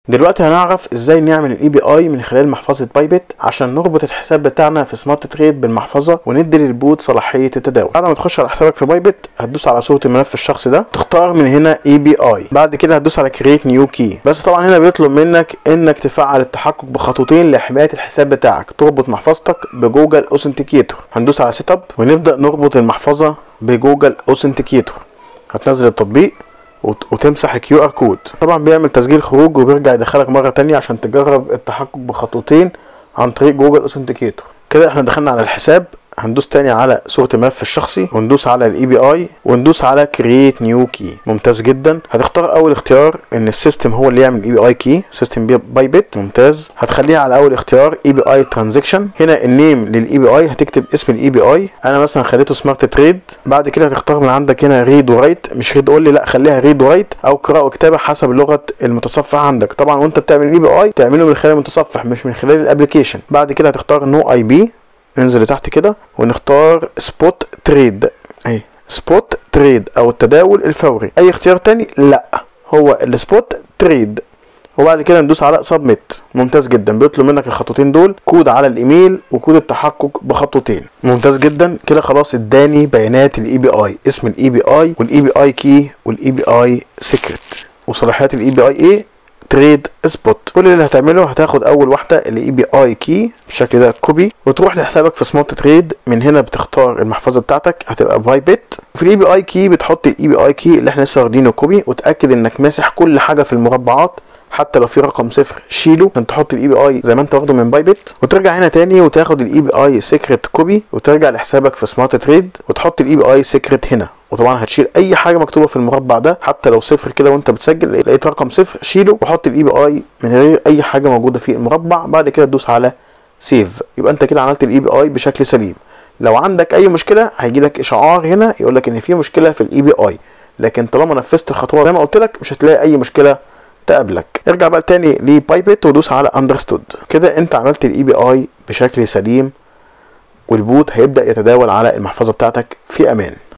دلوقتي هنعرف ازاي نعمل الاي بي اي من خلال محفظه بايبت عشان نربط الحساب بتاعنا في سمارت تريد بالمحفظه وندي للبوت صلاحيه التداول بعد ما تخش على حسابك في بايبت هتدوس على صوره الملف الشخصي ده تختار من هنا اي بي اي بعد كده هتدوس على كريت نيو كي بس طبعا هنا بيطلب منك انك تفعل التحقق بخطوتين لحمايه الحساب بتاعك تربط محفظتك بجوجل اوثنتيكيتور هندوس على سيت اب ونبدا نربط المحفظه بجوجل اوثنتيكيتور هتنزل التطبيق وت- وتمسح الكيو ار كود طبعا بيعمل تسجيل خروج وبيرجع يدخلك مره تانية عشان تجرب التحقق بخطوتين عن طريق جوجل اوثنتيكيتور كده احنا دخلنا على الحساب هندوس تاني على صورة الملف الشخصي وندوس على الاي بي اي وندوس على كرييت نيو كي ممتاز جدا هتختار اول اختيار ان السيستم هو اللي يعمل اي بي اي كي سيستم باي بت ممتاز هتخليها على اول اختيار اي بي اي ترانزكشن هنا النيم للاي بي اي هتكتب اسم الاي بي اي انا مثلا خليته سمارت تريد بعد كده هتختار من عندك هنا ريد ورايت مش ريد اونلي لا خليها ريد ورايت او قراءه وكتابه حسب لغه المتصفح عندك طبعا وانت بتعمل الاي بي اي تعمله من خلال المتصفح مش من خلال الابلكيشن بعد كده هتختار نو اي بي ننزل لتحت كده ونختار سبوت تريد اهي سبوت تريد او التداول الفوري اي اختيار تاني لا هو السبوت تريد وبعد كده ندوس على سبميت ممتاز جدا بيطلب منك الخطوتين دول كود على الايميل وكود التحقق بخطوتين ممتاز جدا كده خلاص اداني بيانات الاي بي اي اسم الاي بي اي والاي بي اي كي والاي بي اي سيكريت وصلاحيات الاي بي اي ايه تريد سبوت كل اللي هتعمله هتاخد اول واحده الاي بي اي كي بالشكل ده كوبي وتروح لحسابك في سمارت تريد من هنا بتختار المحفظه بتاعتك هتبقى باي بت في الاي بي اي كي بتحط الاي بي اي كي اللي احنا لسه واخدينه كوبي وتاكد انك ماسح كل حاجه في المربعات حتى لو في رقم صفر شيله عشان تحط الاي بي اي زي ما انت واخده من باي بت وترجع هنا تاني وتاخد الاي بي اي سيكريت كوبي وترجع لحسابك في سمارت تريد وتحط الاي بي اي سيكريت هنا وطبعا هتشيل اي حاجه مكتوبه في المربع ده حتى لو صفر كده وانت بتسجل لقيت رقم صفر شيله وحط الاي بي اي من غير اي حاجه موجوده في المربع بعد كده تدوس على سيف يبقى انت كده عملت الاي بي اي بشكل سليم لو عندك اي مشكله هيجي لك اشعار هنا يقول لك ان في مشكله في الاي بي اي لكن طالما نفذت الخطوات زي ما قلت لك مش هتلاقي اي مشكله تقابلك ارجع بقى تاني لبايبت ودوس على اندرستود كده انت عملت الاي بي اي بشكل سليم والبوت هيبدا يتداول على المحفظه بتاعتك في امان